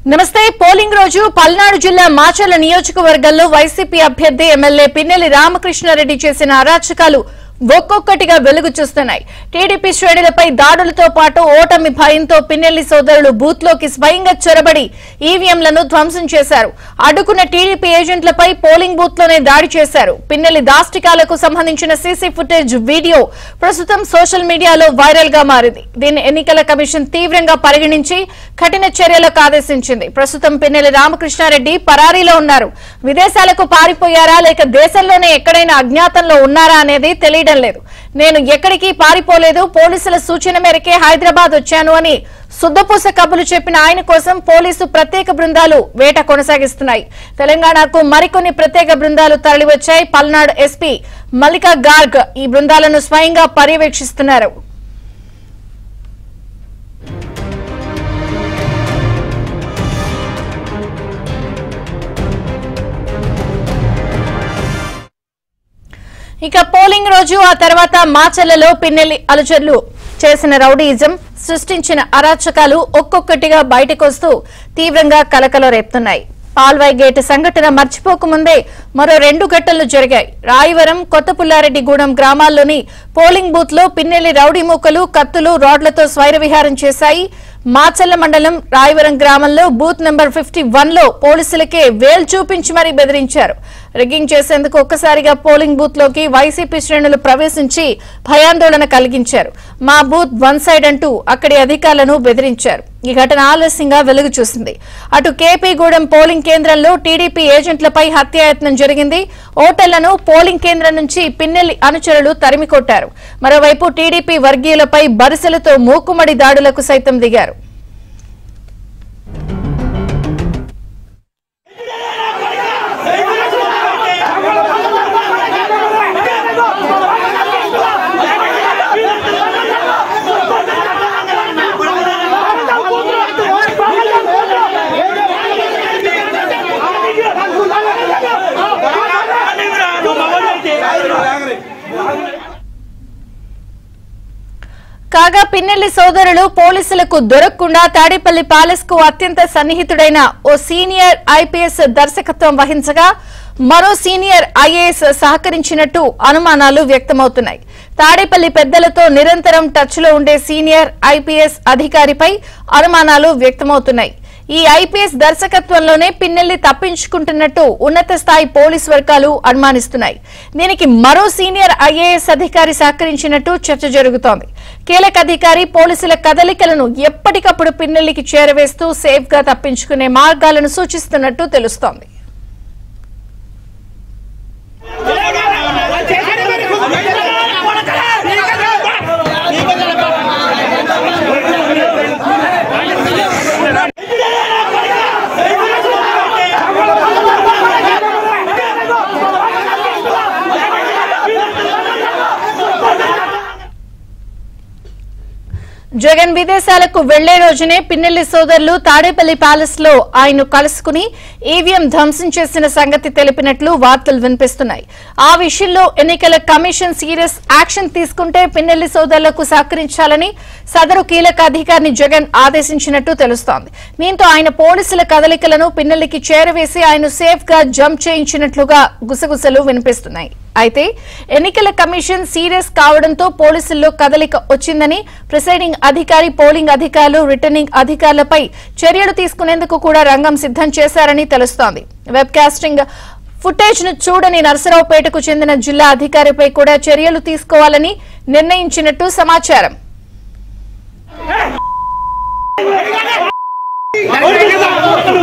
నమస్తే పోలింగ్ రోజు పల్నాడు జిల్లా మాచర్ల నియోజకవర్గంలో వైసీపీ అభ్యర్థి ఎమ్మెల్యే పిన్నెల్లి రామకృష్ణారెడ్డి చేసిన అరాచకాలు ఒక్కొక్కటిగా వెలుగు చూస్తున్నాయి టీడీపీ శ్రేణులపై దాడులతో పాటు ఓటమి భయంతో పిన్నెల్లి సోదరులు బూత్ లోకి స్వయంగా చొరబడి ఈవీఎంలను ధ్వంసం చేశారు అడ్డుకున్న టీడీపీ ఏజెంట్లపై పోలింగ్ బూత్ లోనే దాడి చేశారు పిన్నెల్లి దాష్టికాలకు సంబంధించిన సీసీ ఫుటేజ్ వీడియో ప్రస్తుతం సోషల్ మీడియాలో వైరల్ గా మారింది దీన్ని ఎన్నికల కమిషన్ తీవ్రంగా పరిగణించి కఠిన చర్యలకు ఆదేశించింది ప్రస్తుతం పిన్నెల్లి రామకృష్ణారెడ్డి పరారీలో ఉన్నారు విదేశాలకు పారిపోయారా లేక దేశంలోనే ఎక్కడైనా అజ్ఞాతంలో ఉన్నారా అనేది తెలియడం లేదు నేను ఎక్కడికి పారిపోలేదు పోలీసుల సూచన మేరకే హైదరాబాద్ వచ్చాను అని శుద్ధపూస కబులు చెప్పిన ఆయన కోసం పోలీసు ప్రత్యేక బృందాలు వేట కొనసాగిస్తున్నాయి తెలంగాణకు మరికొన్ని ప్రత్యేక బృందాలు తరలివచ్చాయి పల్నాడు ఎస్పీ మల్లికా గార్గ్ ఈ బృందాలను స్వయంగా పర్యవేక్షిస్తున్నారు ఇక పోలింగ్ రోజు ఆ తర్వాత మాచర్లలో పిన్నెల్లి అలచర్లు చేసిన రౌడీయిజం సృష్టించిన అరాచకాలు ఒక్కొక్కటిగా బయటకొస్తూ తీవ్రంగా కలకల రేపుతున్నాయి పాల్వాయి గేట్ సంఘటన మర్చిపోకముందే మరో రెండు ఘటనలు జరిగాయి రాయవరం కొత్త పుల్లారెడ్డిగూడెం గ్రామాల్లోని పోలింగ్ బూత్ లో పిన్నెల్లి రౌడీ మూకలు కత్తులు రాడ్లతో స్వైర విహారం చేశాయి మాచల్ల మండలం రాయవరం గ్రామంలో బూత్ నెంబర్ ఫిఫ్టీ వన్ లో పోలీసులకే వేల్ చూపించి మరీ బెదిరించారు రిగ్గింగ్ చేసేందుకు ఒక్కసారిగా పోలింగ్ బూత్ లోకి వైసీపీ శ్రేణులు ప్రవేశించి భయాందోళన కలిగించారు మా బూత్ వన్ సైడ్ అంటూ అక్కడి అధికారులను బెదిరించారు ఈ ఘటన ఆలస్యంగా వెలుగు చూసింది అటు కేపీగూడెం పోలింగ్ కేంద్రంలో టీడీపీ ఏజెంట్లపై హత్యాయత్నం జరిగింది ఓటర్లను పోలింగ్ కేంద్రం నుంచి పిన్నెల్లి అనుచరులు తరిమికొట్టారు మరోవైపు టీడీపీ వర్గీయులపై బరిసెలతో మూకుమ్మడి దాడులకు సైతం దిగారు కాగా పిన్నెల్లి సోదరులు పోలీసులకు దొరకకుండా తాడేపల్లి ప్యాలెస్ కు అత్యంత సన్నిహితుడైన ఓ సీనియర్ ఐపీఎస్ దర్శకత్వం వహించగా మరో సీనియర్ ఐఏఎస్ సహకరించినట్టు అనుమానాలు వ్యక్తమవుతున్నాయి తాడేపల్లి పెద్దలతో నిరంతరం టచ్ లో ఉండే సీనియర్ ఐపీఎస్ అధికారిపై అనుమానాలు వ్యక్తమవుతున్నాయి ఈ ఐపీఎస్ దర్శకత్వంలోనే పిన్నెల్లి తప్పించుకుంటున్నట్టు ఉన్నత స్థాయి పోలీస్ వర్గాలు అనుమానిస్తున్నాయి దీనికి మరో సీనియర్ ఐఏఎస్ అధికారి సహకరించినట్టు చర్చ జరుగుతోంది కీలక అధికారి పోలీసుల కదలికలను ఎప్పటికప్పుడు పిన్నెల్లికి చేరవేస్తూ సేఫ్ గా తప్పించుకునే మార్గాలను సూచిస్తున్నట్టు తెలుస్తోంది జగన్ విదేశాలకు వెళ్లే రోజునే పిన్నెల్లి సోదరులు తాడేపల్లి ప్యాలెస్ లో ఆయన కలుసుకుని ఈవీఎం ధ్వంసం చేసిన సంగతి తెలిపినట్లు వార్తలు వినిపిస్తున్నాయి ఆ విషయంలో ఎన్నికల కమిషన్ సీరియస్ యాక్షన్ తీసుకుంటే పిన్నెల్లి సోదరులకు సహకరించాలని సదరు కీలక అధికారిని జగన్ ఆదేశించినట్టు తెలుస్తోంది దీంతో ఆయన పోలీసుల కదలికలను పిన్నెల్లికి చేరవేసి ఆయన సేఫ్ గా జంప్ చేయించినట్లుగా గుసగుసలు వినిపిస్తున్నాయి అయితే ఎన్నికల కమిషన్ సీరియస్ కావడంతో పోలీసుల్లో కదలిక వచ్చిందని ప్రిసైడింగ్ అధికారి పోలింగ్ అధికారులు రిటర్నింగ్ అధికారులపై చర్యలు తీసుకునేందుకు కూడా రంగం సిద్ధం చేశారని తెలుస్తోంది వెబ్ కాస్టింగ్ ఫుటేజ్ ను చూడని నరసరావుపేటకు చెందిన జిల్లా అధికారిపై కూడా చర్యలు తీసుకోవాలని నిర్ణయించినట్టు సమాచారం Hey!